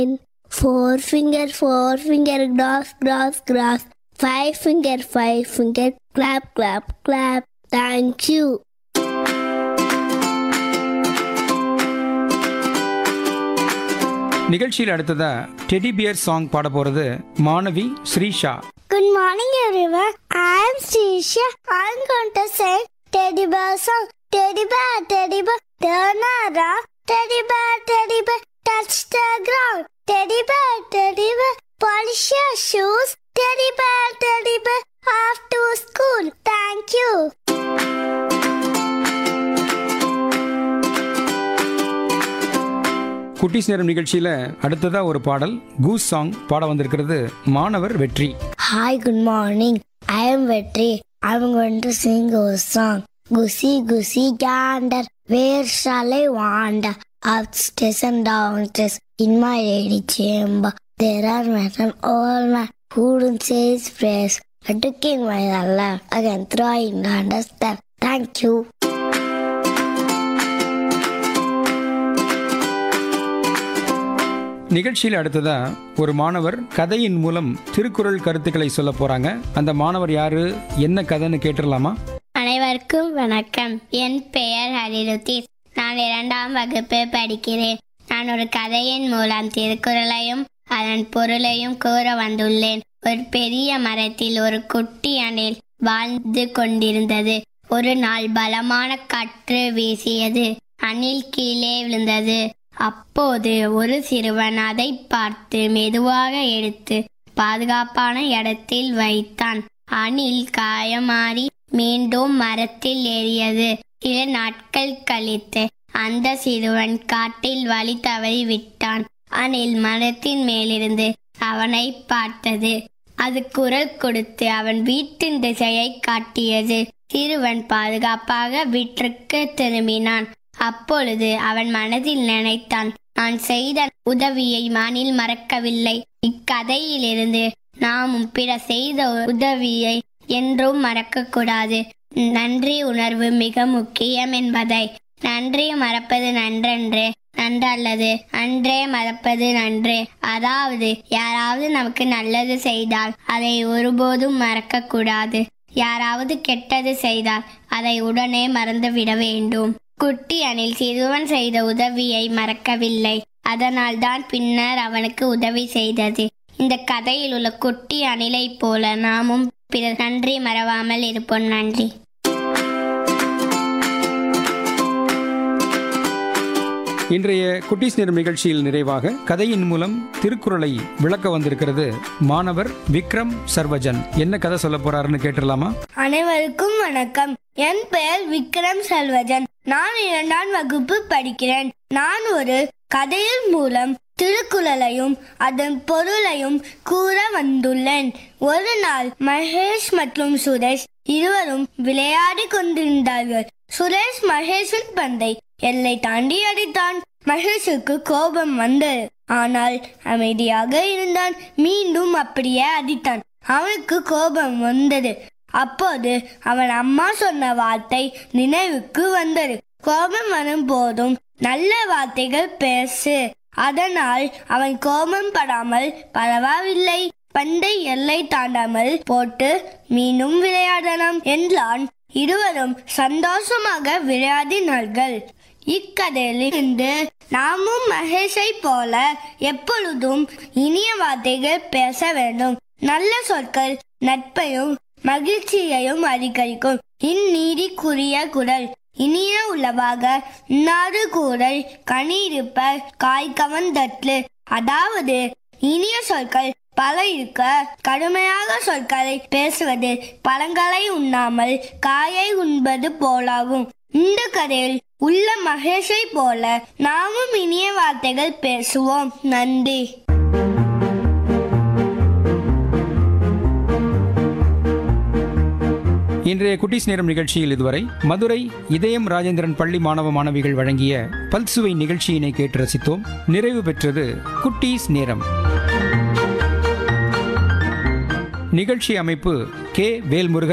Four finger, four finger, grass, grass, grass. Five finger, five finger, clap, clap, clap. Thank you. நிகழ்ச்சியில் அடுத்ததா teddy bear song பாட போறது மாணவி Srisha Good morning, everyone. I'm Srisha. I'm going to sing Teddy Bear song. Teddy bear, teddy bear, turn around. Teddy bear, teddy bear, touch the ground. Teddy bear, teddy bear, polish your shoes. Teddy bear, teddy bear, off to school. Thank you. குட்டீஸ் நேரம் நிகழ்ச்சியில அடுத்ததா ஒரு பாடல் goose song பாட வந்திருக்கிறது மாணவர் வெற்றி Hi, good morning. I am Vetri. I'm going to sing a song. Goosey, goosey gander, where shall I wander? Upstairs and downstairs, in my lady chamber. There are men and all men who don't say his praise. I took in my love again, trying to understand. Thank you. நிகழ்ச்சியில் அடுத்ததா ஒரு மாணவர் கதையின் மூலம் திருக்குறள் கருத்துக்களை சொல்ல போறாங்க அந்த மாணவர் யாரு என்ன கதைன்னு கேட்டுடலாமா அனைவருக்கும் வணக்கம் என் பெயர் ஹரிருத்தீஸ் நான் இரண்டாம் வகுப்பு படிக்கிறேன் நான் ஒரு கதையின் மூலம் திருக்குறளையும் அதன் பொருளையும் கூற வந்துள்ளேன் ஒரு பெரிய மரத்தில் ஒரு குட்டி அணில் வாழ்ந்து கொண்டிருந்தது ஒரு நாள் பலமான காற்று வீசியது அணில் கீழே விழுந்தது அப்போது ஒரு சிறுவன் அதை பார்த்து மெதுவாக எடுத்து பாதுகாப்பான இடத்தில் வைத்தான் அணில் காயமாறி மீண்டும் மரத்தில் ஏறியது சில நாட்கள் கழித்து அந்த சிறுவன் காட்டில் வழி தவறி விட்டான் அணில் மரத்தின் மேலிருந்து அவனை பார்த்தது அது குரல் கொடுத்து அவன் வீட்டின் திசையை காட்டியது சிறுவன் பாதுகாப்பாக வீட்டிற்கு திரும்பினான் அப்பொழுது அவன் மனதில் நினைத்தான் நான் செய்த உதவியை மானில் மறக்கவில்லை இக்கதையிலிருந்து நாமும் பிற செய்த உதவியை என்றும் மறக்கக்கூடாது நன்றி உணர்வு மிக முக்கியம் என்பதை நன்றி மறப்பது நன்றன்று நன்றல்லது அன்றே மறப்பது நன்று அதாவது யாராவது நமக்கு நல்லது செய்தால் அதை ஒருபோதும் மறக்க கூடாது யாராவது கெட்டது செய்தால் அதை உடனே மறந்துவிட வேண்டும் குட்டி அணில் சிறுவன் செய்த உதவியை மறக்கவில்லை அதனால்தான் பின்னர் அவனுக்கு உதவி செய்தது இந்த கதையில் உள்ள குட்டி அணிலைப் போல நாமும் பிறர் நன்றி மறவாமல் இருப்போம் நன்றி இன்றைய குட்டீஸ் நேரம் நிகழ்ச்சியில் நிறைவாக கதையின் மூலம் திருக்குறளை விளக்க வந்திருக்கிறது மாணவர் விக்ரம் சர்வஜன் என்ன கதை சொல்ல போறாருன்னு கேட்டுடலாமா அனைவருக்கும் வணக்கம் என் பெயர் விக்ரம் செல்வஜன் நான் இரண்டாம் வகுப்பு படிக்கிறேன் நான் ஒரு கதையின் மூலம் திருக்குறளையும் அதன் பொருளையும் கூற வந்துள்ளேன் ஒரு நாள் மகேஷ் மற்றும் சுரேஷ் இருவரும் விளையாடி கொண்டிருந்தார்கள் சுரேஷ் மகேஷின் பந்தை எல்லை தாண்டி அடித்தான் மகேஷுக்கு கோபம் வந்தது ஆனால் அமைதியாக இருந்தான் மீண்டும் அப்படியே அடித்தான் அவனுக்கு கோபம் வந்தது அப்போது அவன் அம்மா சொன்ன வார்த்தை நினைவுக்கு வந்தது கோபம் வரும் போதும் நல்ல வார்த்தைகள் பேசு அதனால் அவன் கோபம் படாமல் பரவாயில்லை பந்தை எல்லை தாண்டாமல் போட்டு மீண்டும் விளையாடலாம் என்றான் இருவரும் சந்தோஷமாக விளையாடினார்கள் இக்கதையிலிருந்து நாமும் மகேஷை போல எப்பொழுதும் இனிய வார்த்தைகள் பேச வேண்டும் நல்ல சொற்கள் நட்பையும் மகிழ்ச்சியையும் அதிகரிக்கும் இந்நீதிக்குரிய குரல் இனிய உளவாக இன்னாறு கூறல் கனி இருப்ப காய் கவர்ந்தற்று அதாவது இனிய சொற்கள் பல இருக்க கடுமையாக சொற்களை பேசுவது பழங்களை உண்ணாமல் காயை உண்பது போலாகும் இந்த கதையில் உள்ள மகேஷை போல நாமும் இனிய வார்த்தைகள் பேசுவோம் நன்றி இன்றைய குட்டீஸ் நேரம் நிகழ்ச்சியில் இதுவரை மதுரை இதயம் ராஜேந்திரன் பள்ளி மாணவ மாணவிகள் வழங்கிய பல்சுவை நிகழ்ச்சியினை கேட்டு ரசித்தோம் நிறைவு பெற்றது குட்டீஸ் நேரம் நிகழ்ச்சி அமைப்பு கே வேல்முருகன்